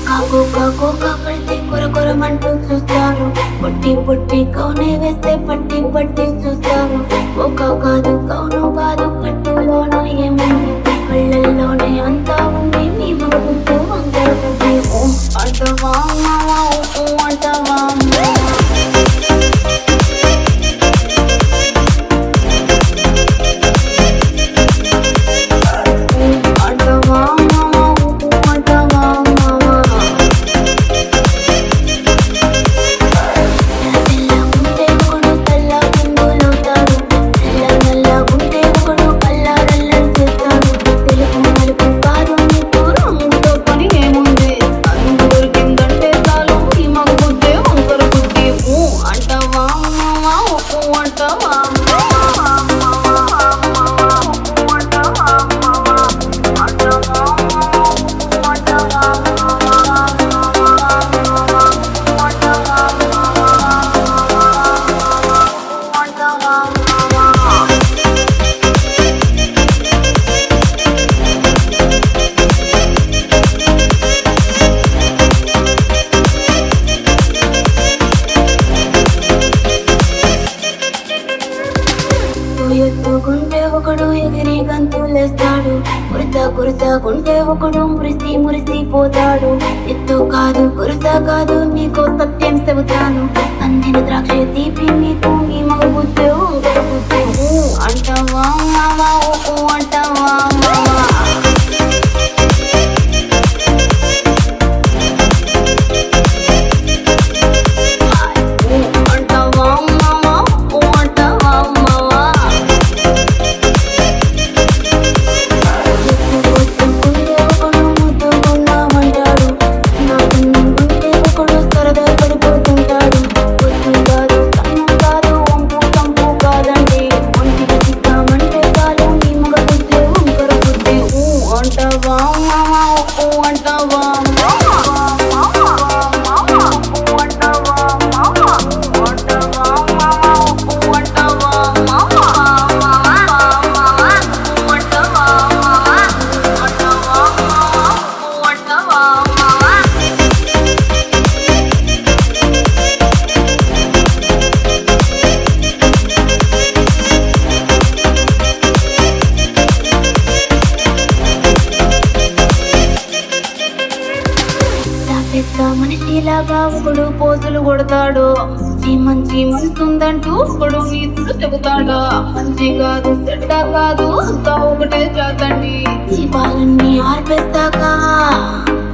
కాకు కాకు కాకడితే కొర కొరమంటూ చూస్తారు పొట్టి పొట్టి కౌనే వేస్తే పట్టి పట్టి చూస్తారు ఒక కాదు కౌను కాదు కట్టులోన ఏముంది కళ్ళల్లోనే అంతా ఉంది మీ మగుతూ అందరూ అంటవా మావా ఊ అంటవా మావా అంటవా మావా ఊ అంటవా మావా తెల్లగుంటే ఒకడు తెల్ల కుంగులవుతాడు తెల్ల నల్లగుంటే ఒకడు కల్లారల్లరి చేస్తాడు తెలుపు నలుపు కాదు నీకు రంగుతో పని ఏముంది అందుకు దొరికిందంటే చాలు ఈ మగ బుద్ధే వంకర బుద్ధి ఊ అంటావా మావా ఊ అంటావా మావా ఊ అంటావా మావా అంటావా ఊ అంటావా ఎత్తుకుంటే ఒకడు ఎగిరి గంతులేస్తాడు కురిత కురితకుంటే ఒకడు మురిసి మురిసి పోతాడు ఎత్తు కాదు కురిత కాదు నీకు సత్యం చెబుతాను అందిన ద్రాక్ష తీపి మీకు మీ మగ బుద్ధి ఊగర బుద్ధి ఊ అంటావా మావా ఊ అంటావా మావా ఊ అంటావా మావా ఊ అంటావా మావా ఎత్తుకుంటే ఒకడు ముద్దుకున్నామంటాడు నా గుంటే ఒకడు సరదా పడిపోతుంటాడు పొద్దు కాదు సన్నం కాదు వంపు కంపు కాదండి ఒంటికి చిక్కామంటే చాలు నీ మగ బుద్ధి వంకర బుద్ధి ఊ అంటావా మావా ఊ అంటావా నా పెద్ద మనిషిలాగా ఒకడు పోజులు కొడతాడు మంచి మంచి మనసుందంటూ ఒకడు నీతులు చెబుతాడు మంచి కాదు చెడ్డ కాదు అంతా ఒకటే చేతండి దీపాలన్నీ ఆర్పేస్తాక